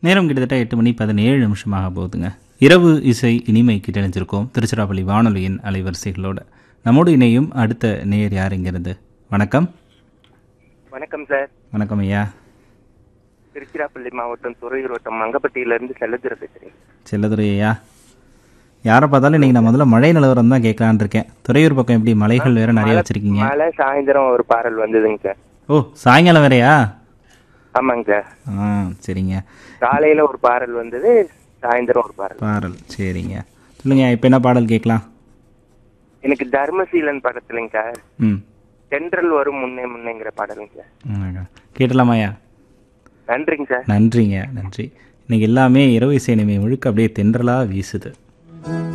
நேரம் கிட்டத்தட்ட எட்டு மணி பதினேழு நிமிஷமாக போகுதுங்க இரவு இசை இனிமை கிட்டணிஞ்சிருக்கோம் திருச்சிராப்பள்ளி வானொலியின் அலைவரிசைகளோட நம்மோடு இணையும் அடுத்த நேயர் யாருங்கிறது வணக்கம் வணக்கம் சார் வணக்கம் ஐயா திருச்சிராப்பள்ளி மாவட்டம் துறையூர் வட்டம் மங்கப்பட்டியிலிருந்து செல்லதுரை பேசுறேன் செல்லதுரை ஐயா யாரை பார்த்தாலும் இன்னைக்கு நான் முதல்ல மழை நிலவரம் தான் கேட்கலான்னு இருக்கேன் துறையூர் பக்கம் எப்படி மலைகள் வேற நிறைய வச்சிருக்கீங்க மழை சாயந்தரம் ஒரு பாடல் வந்ததுங்க சார் ஓ சாயங்காலம் வேறயா ஆமாங்க சார் ஆ சரிங்க காலையில ஒரு பாடல் வந்தது சாயந்தரம் ஒரு பாடல் பாடல் சரிங்க சொல்லுங்க இப்போ என்ன பாடல் கேட்கலாம் எனக்கு தர்மசீலன் படத்துலங்க சார் ம் தென்றல் வரும் முன்னே முன்னேங்கிற பாடலுங்க சார் ஆமாங்க. கேட்டலாமாய்யா நன்றிங்க சார் நன்றிங்க நன்றி இன்னைக்கு எல்லாமே இரவு இசை நிமை முழுக்க அப்படியே தென்றலாக வீசுது